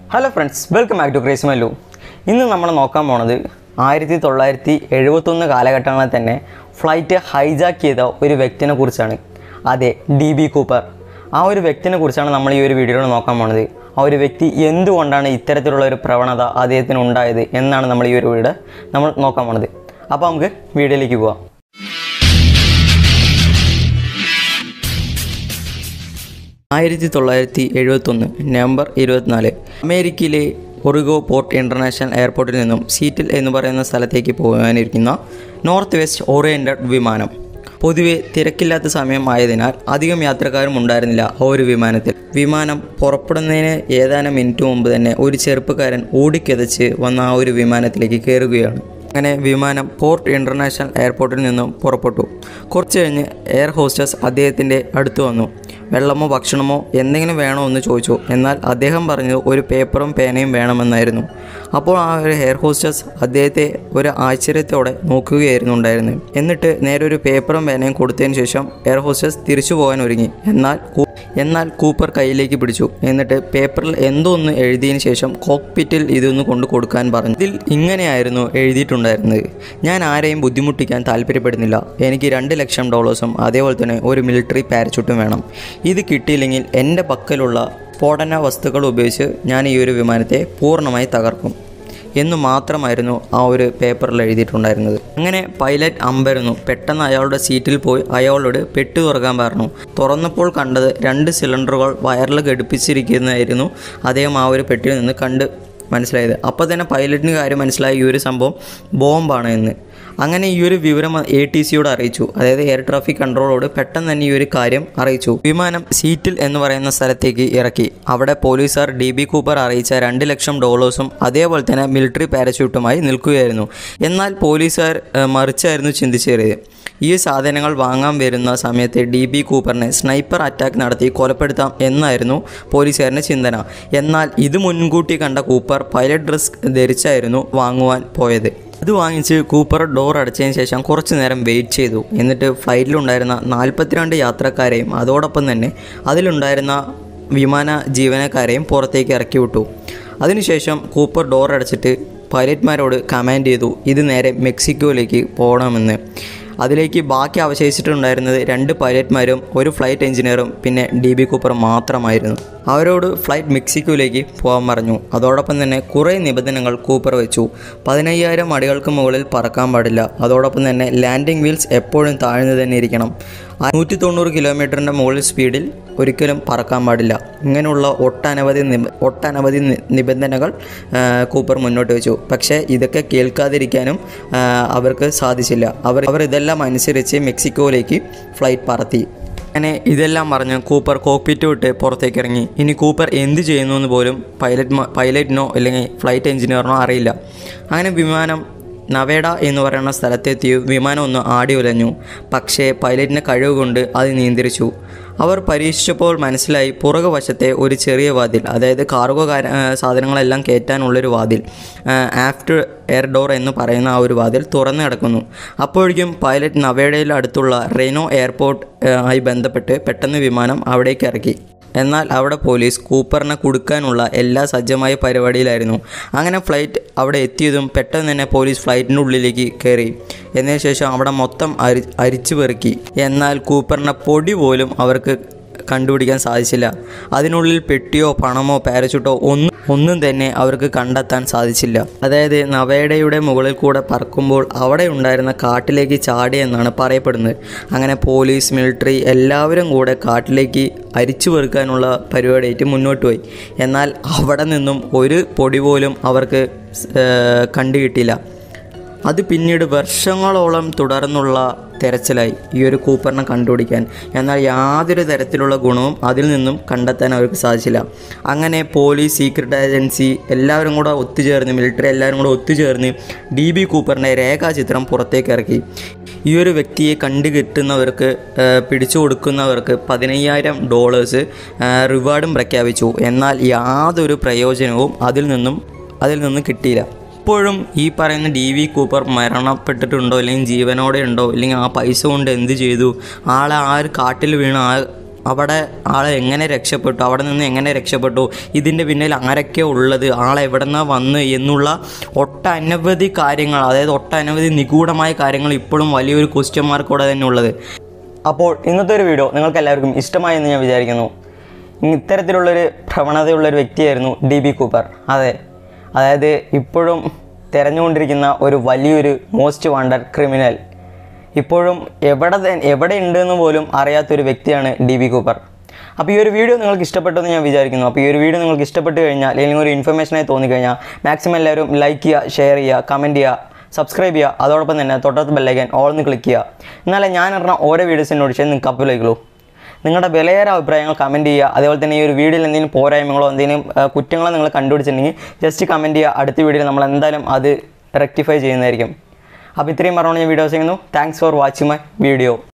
hello friends welcome back to craze Mallu ഇന്ന് നമ്മൾ നോക്കാൻ പോണത് ആയിരത്തി തൊള്ളായിരത്തി എഴുപത്തൊന്ന് കാലഘട്ടങ്ങളിൽ തന്നെ ഫ്ലൈറ്റ് ഹൈജാക്ക് ചെയ്ത ഒരു വ്യക്തിനെ കുറിച്ചാണ് അതെ ഡി ബി കൂപ്പർ ആ ഒരു വ്യക്തിനെ കുറിച്ചാണ് നമ്മൾ ഈ ഒരു വീഡിയോയിൽ നോക്കാൻ പോണത് ആ ഒരു വ്യക്തി എന്തുകൊണ്ടാണ് ഇത്തരത്തിലുള്ള ഒരു പ്രവണത അദ്ദേഹത്തിന് ഉണ്ടായത് എന്നാണ് നമ്മൾ ഈ ഒരു വീഡിയോ നമ്മൾ നോക്കാൻ പോണത് അപ്പോൾ നമുക്ക് വീഡിയോയിലേക്ക് പോവാം ആയിരത്തി തൊള്ളായിരത്തി എഴുപത്തൊന്ന് നവംബർ ഇരുപത്തിനാല് അമേരിക്കയിലെ ഒറിഗോ പോർട്ട് ഇൻ്റർനാഷണൽ എയർപോർട്ടിൽ നിന്നും സീറ്റിൽ എന്ന് പറയുന്ന സ്ഥലത്തേക്ക് പോകാനിരിക്കുന്ന നോർത്ത് വെസ്റ്റ് ഓറിയൻറ്റഡ് വിമാനം പൊതുവെ തിരക്കില്ലാത്ത സമയമായതിനാൽ അധികം യാത്രക്കാരും ഉണ്ടായിരുന്നില്ല ആ ഒരു വിമാനത്തിൽ വിമാനം പുറപ്പെടുന്നതിന് ഏതാനും മിനിറ്റ് മുമ്പ് തന്നെ ഒരു ചെറുപ്പക്കാരൻ ഓടിക്കിതച്ച് വന്ന ആ ഒരു വിമാനത്തിലേക്ക് കയറുകയാണ് അങ്ങനെ വിമാനം പോർട്ട് ഇൻ്റർനാഷണൽ എയർപോർട്ടിൽ നിന്നും പുറപ്പെട്ടു കുറച്ച് കഴിഞ്ഞ് എയർ ഹോസ്റ്റസ് അദ്ദേഹത്തിൻ്റെ അടുത്ത് വന്നു വെള്ളമോ ഭക്ഷണമോ എന്തെങ്കിലും വേണോ എന്ന് ചോദിച്ചു എന്നാൽ അദ്ദേഹം പറഞ്ഞത് ഒരു പേപ്പറും പേനയും വേണമെന്നായിരുന്നു അപ്പോൾ ആ ഒരു എയർ ഹോസ്റ്റസ് അദ്ദേഹത്തെ ഒരു ആശ്ചര്യത്തോടെ നോക്കുകയായിരുന്നു ഉണ്ടായിരുന്നത് എന്നിട്ട് നേരെ ഒരു പേപ്പറും പേനയും കൊടുത്തതിന് ശേഷം എയർ ഹോസ്റ്റസ് തിരിച്ചു പോകാൻ ഒരുങ്ങി എന്നാൽ കൂ- എന്നാൽ കൂപ്പർ കയ്യിലേക്ക് പിടിച്ചു എന്നിട്ട് പേപ്പറിൽ എന്തോ ഒന്ന് എഴുതിയതിന് ശേഷം കോക്പിറ്റിൽ ഇതൊന്ന് കൊണ്ട് കൊടുക്കാൻ പറഞ്ഞു ഇതിൽ ഇങ്ങനെയായിരുന്നു എഴുതിയിട്ടുണ്ടായിരുന്നത് ഞാൻ ആരെയും ബുദ്ധിമുട്ടിക്കാൻ താല്പര്യപ്പെടുന്നില്ല എനിക്ക് രണ്ട് ലക്ഷം ഡോളേഴ്സും അതേപോലെ തന്നെ ഒരു മിലിറ്ററി പാരച്യൂട്ടും വേണം ഇത് കിട്ടിയില്ലെങ്കിൽ എൻ്റെ പക്കലുള്ള സ്ഫോടന വസ്തുക്കൾ ഉപയോഗിച്ച് ഞാൻ ഈ ഒരു വിമാനത്തെ പൂർണ്ണമായി തകർക്കും എന്ന് മാത്രമായിരുന്നു ആ ഒരു പേപ്പറിൽ എഴുതിയിട്ടുണ്ടായിരുന്നത് അങ്ങനെ പൈലറ്റ് അമ്പരുന്നു പെട്ടെന്ന് അയാളുടെ സീറ്റിൽ പോയി അയാളോട് പെട്ടി തുറക്കാൻ പറഞ്ഞു തുറന്നപ്പോൾ കണ്ടത് രണ്ട് സിലിണ്ടറുകൾ വയറിൽ ഘടിപ്പിച്ചിരിക്കുന്നതായിരുന്നു അദ്ദേഹം ആ ഒരു പെട്ടിയിൽ നിന്ന് കണ്ട് മനസ്സിലായത് അപ്പോൾ തന്നെ പൈലറ്റിന് കാര്യം മനസ്സിലായി ഈ ഒരു സംഭവം ബോംബാണ് എന്ന് അങ്ങനെ ഈ ഒരു വിവരം എ ടി സിയോട് അറിയിച്ചു അതായത് എയർ ട്രാഫിക് കൺട്രോളോട് പെട്ടെന്ന് തന്നെ ഈ ഒരു കാര്യം അറിയിച്ചു വിമാനം സീറ്റിൽ എന്ന് പറയുന്ന സ്ഥലത്തേക്ക് ഇറക്കി അവിടെ പോലീസുകാർ ഡി ബി കൂപ്പർ അറിയിച്ച രണ്ട് ലക്ഷം ഡോളേഴ്സും അതേപോലെ തന്നെ മിലിറ്ററി പാരച്യൂട്ടുമായി നിൽക്കുകയായിരുന്നു എന്നാൽ പോലീസുകാർ ഏഹ്, മറിച്ചായിരുന്നു ചിന്തിച്ചേറിയത് ഈ സാധനങ്ങൾ വാങ്ങാൻ വരുന്ന സമയത്ത് ഡി ബി കൂപ്പറിനെ സ്നൈപ്പർ അറ്റാക്ക് നടത്തി കൊലപ്പെടുത്താം എന്നായിരുന്നു പോലീസുകാരൻ്റെ ചിന്തന എന്നാൽ ഇത് മുൻകൂട്ടി കണ്ട കൂപ്പർ പൈലറ്റ് ഡ്രസ് ധരിച്ചായിരുന്നു വാങ്ങുവാൻ പോയത് ഇത് വാങ്ങിച്ച് കൂപ്പർ ഡോർ അടച്ചതിന് ശേഷം കുറച്ച് നേരം വെയിറ്റ് ചെയ്തു എന്നിട്ട് ഫ്ലൈറ്റിലുണ്ടായിരുന്ന നാൽപ്പത്തിരണ്ട് യാത്രക്കാരെയും അതോടൊപ്പം തന്നെ അതിലുണ്ടായിരുന്ന വിമാന ജീവനക്കാരെയും പുറത്തേക്ക് ഇറക്കി വിട്ടു അതിനുശേഷം കൂപ്പർ ഡോർ അടച്ചിട്ട് പൈലറ്റ്മാരോട് കമാൻഡ് ചെയ്തു ഇത് നേരെ മെക്സിക്കോയിലേക്ക് പോകണമെന്ന് അതിലേക്ക് ബാക്കി അവശേഷിച്ചിട്ടുണ്ടായിരുന്നത് രണ്ട് പൈലറ്റ്മാരും ഒരു ഫ്ലൈറ്റ് എഞ്ചിനീയറും പിന്നെ ഡി ബി കൂപ്പർ മാത്രമായിരുന്നു അവരോട് ഫ്ലൈറ്റ് മെക്സിക്കോയിലേക്ക് പോകാൻ പറഞ്ഞു അതോടൊപ്പം തന്നെ കുറേ നിബന്ധനകൾ കൂപ്പർ വെച്ചു പതിനയ്യായിരം അടികൾക്ക് മുകളിൽ പറക്കാൻ പാടില്ല അതോടൊപ്പം തന്നെ ലാൻഡിംഗ് വീൽസ് എപ്പോഴും താഴ്ന്നു തന്നെ ഇരിക്കണം നൂറ്റി തൊണ്ണൂറ് കിലോമീറ്ററിൻ്റെ മുകളിൽ സ്പീഡിൽ ഒരിക്കലും പറക്കാൻ പാടില്ല ഇങ്ങനെയുള്ള ഒട്ടനവധി നിബ ഒട്ടനവധി നി- നിബന്ധനകൾ ആ, കൂപ്പർ മുന്നോട്ട് വെച്ചു പക്ഷേ ഇതൊക്കെ കേൾക്കാതിരിക്കാനും ആ, അവർക്ക് സാധിച്ചില്ല അവർ അവർ ഇതെല്ലാം അനുസരിച്ച് മെക്സിക്കോയിലേക്ക് ഫ്ലൈറ്റ് പറത്തി അങ്ങനെ ഇതെല്ലാം പറഞ്ഞ് കൂപ്പർ കോക്പിറ്റ് വിട്ട് പുറത്തേക്ക് ഇറങ്ങി ഇനി കൂപ്പർ എന്ത് ചെയ്യുന്നു എന്ന് പോലും പൈലറ്റ് പൈലറ്റിനോ അല്ലെങ്കിൽ ഫ്ലൈറ്റ് എഞ്ചിനീയറിനോ അറിയില്ല അങ്ങനെ വിമാനം നവേഡ എന്ന് പറയുന്ന സ്ഥലത്തെത്തി വിമാനം ഒന്ന് ആടി ഉലഞ്ഞു പക്ഷേ പൈലറ്റിൻ്റെ കഴിവ് കൊണ്ട് അത് നിയന്ത്രിച്ചു അവർ പരീക്ഷിച്ചപ്പോൾ മനസ്സിലായി പുറകു വശത്തെ ഒരു ചെറിയ വാതിൽ അതായത് കാർഗോ കാര- ആ, സാധനങ്ങളെല്ലാം കയറ്റാനുള്ളൊരു വാതിൽ ആഫ്റ്റർ എയർ ഡോർ എന്ന് പറയുന്ന ആ ഒരു വാതിൽ തുറന്നു കിടക്കുന്നു അപ്പോഴേക്കും പൈലറ്റ് നവേഡയിൽ അടുത്തുള്ള റെനോ എയർപോർട്ട് ആ, ആയി ബന്ധപ്പെട്ട് പെട്ടെന്ന് വിമാനം അവിടേക്ക് ഇറക്കി എന്നാൽ അവിടെ പോലീസ് കൂപ്പറിനെ കൊടുക്കാനുള്ള എല്ലാ സജ്ജമായ പരിപാടിയിലായിരുന്നു അങ്ങനെ ഫ്ലൈറ്റ് അവിടെ എത്തിയതും പെട്ടെന്ന് തന്നെ പോലീസ് ഫ്ലൈറ്റിൻ്റെ ഉള്ളിലേക്ക് കയറി എന്നതിന് ശേഷം അവിടെ മൊത്തം അരി അരിച്ചു പെറുക്കി എന്നാൽ കൂപ്പറിനെ പൊടി പോലും അവർക്ക് കണ്ടുപിടിക്കാൻ സാധിച്ചില്ല അതിനുള്ളിൽ പെട്ടിയോ പണമോ പാരച്യൂട്ടോ ഒന്നും ഒന്നും തന്നെ അവർക്ക് കണ്ടെത്താൻ സാധിച്ചില്ല അതായത് നവേഡയുടെ മുകളിൽ കൂടെ പറക്കുമ്പോൾ അവിടെ ഉണ്ടായിരുന്ന കാട്ടിലേക്ക് ചാടിയെന്നാണ് പറയപ്പെടുന്നത് അങ്ങനെ പോലീസ് മിലിറ്ററി എല്ലാവരും കൂടെ കാട്ടിലേക്ക് അരിച്ചു പെറുക്കാനുള്ള പരിപാടിയായിട്ട് മുന്നോട്ട് പോയി എന്നാൽ അവിടെ നിന്നും ഒരു പൊടി പോലും അവർക്ക് ഏർ, കണ്ടുകിട്ടില്ല അത് പിന്നീട് വർഷങ്ങളോളം തുടർന്നുള്ള തെരച്ചിലായി ഈ ഒരു കൂപ്പറിനെ കണ്ടുപിടിക്കാൻ എന്നാൽ യാതൊരു തരത്തിലുള്ള ഗുണവും അതിൽ നിന്നും കണ്ടെത്താൻ അവർക്ക് സാധിച്ചില്ല അങ്ങനെ പോലീസ് സീക്രട്ട് ഏജൻസി എല്ലാവരും കൂടെ ഒത്തുചേർന്ന് മിലിറ്ററി എല്ലാവരും കൂടെ ഒത്തുചേർന്ന് ഡി ബി കൂപ്പറിൻ്റെ രേഖാചിത്രം പുറത്തേക്ക് ഇറക്കി ഈ ഒരു വ്യക്തിയെ കണ്ടു കിട്ടുന്നവർക്ക് ആ, പിടിച്ചു കൊടുക്കുന്നവർക്ക് പതിനയ്യായിരം ഡോളേഴ്സ് റിവാർഡും പ്രഖ്യാപിച്ചു എന്നാൽ യാതൊരു പ്രയോജനവും അതിൽ നിന്നും അതിൽ നിന്നും കിട്ടിയില്ല ഇപ്പോഴും ഈ പറയുന്ന ഡി വി കൂപ്പർ മരണപ്പെട്ടിട്ടുണ്ടോ അല്ലെങ്കിൽ ജീവനോടെ ഉണ്ടോ അല്ലെങ്കിൽ ആ പൈസ കൊണ്ട് എന്ത് ചെയ്തു ആളെ ആ ഒരു കാട്ടിൽ വീണ് ആ അവിടെ ആളെ എങ്ങനെ രക്ഷപ്പെട്ടു അവിടെ നിന്ന് എങ്ങനെ രക്ഷപ്പെട്ടു ഇതിൻ്റെ പിന്നിൽ ആരൊക്കെ ഉള്ളത് ആളെ എവിടെ നിന്നാണ് വന്ന് എന്നുള്ള ഒട്ടനവധി കാര്യങ്ങൾ അതായത് ഒട്ടനവധി നിഗൂഢമായ കാര്യങ്ങൾ ഇപ്പോഴും വലിയൊരു ക്വസ്റ്റ്യൻ മാർക്കോടെ തന്നെ ഉള്ളത് അപ്പോൾ ഇന്നത്തെ ഒരു വീഡിയോ നിങ്ങൾക്ക് എല്ലാവർക്കും ഇഷ്ടമായി എന്ന് ഞാൻ വിചാരിക്കുന്നു ഇത്തരത്തിലുള്ളൊരു പ്രവണതയുള്ളൊരു വ്യക്തിയായിരുന്നു ഡി ബി കൂപ്പർ അതെ അതായത് ഇപ്പോഴും തിരഞ്ഞുകൊണ്ടിരിക്കുന്ന ഒരു വലിയൊരു മോസ്റ്റ് വാണ്ടഡ് ക്രിമിനൽ ഇപ്പോഴും എവിടെ ത- എവിടെ ഉണ്ടെന്ന് പോലും അറിയാത്തൊരു വ്യക്തിയാണ് ഡി ബി കൂപ്പർ അപ്പോൾ ഈ ഒരു വീഡിയോ നിങ്ങൾക്ക് ഇഷ്ടപ്പെട്ടെന്ന് ഞാൻ വിചാരിക്കുന്നു അപ്പോൾ ഈ ഒരു വീഡിയോ നിങ്ങൾക്ക് ഇഷ്ടപ്പെട്ട് കഴിഞ്ഞാൽ അല്ലെങ്കിൽ ഒരു ഇൻഫർമേഷനായി തോന്നിക്കഴിഞ്ഞാൽ മാക്സിമം എല്ലാവരും ലൈക്ക് ചെയ്യുക ഷെയർ ചെയ്യുക കമൻറ്റ് ചെയ്യുക സബ്സ്ക്രൈബ് ചെയ്യുക അതോടൊപ്പം തന്നെ തൊട്ടടുത്ത് ബെല്ലൈക്കൻ ഓൾ ഒന്ന് ക്ലിക്ക് ചെയ്യുക എന്നാലേ ഞാൻ ഇടുന്ന ഓരോ വീഡിയോസിൻ്റെ നോട്ടിഷൻ നിങ്ങൾക്ക് അപ്പിലേക്കുള്ളൂ നിങ്ങളുടെ വിലയേറെ അഭിപ്രായങ്ങൾ കമൻറ്റ് ചെയ്യുക അതേപോലെ തന്നെ ഈ ഒരു വീഡിയോയിൽ എന്തെങ്കിലും പോരായ്മകളോ എന്തെങ്കിലും ആ, കുറ്റങ്ങളോ നിങ്ങൾ കണ്ടുപിടിച്ചിട്ടുണ്ടെങ്കിൽ ജസ്റ്റ് കമൻറ്റ് ചെയ്യുക അടുത്ത വീഡിയോയിൽ നമ്മൾ എന്തായാലും അത് റെക്ടിഫൈ ചെയ്യുന്നതായിരിക്കും അപ്പോൾ ഇത്രയും പറഞ്ഞുകൊണ്ട് ഞാൻ വീഡിയോ ചെയ്യുന്നു thanks for watching my video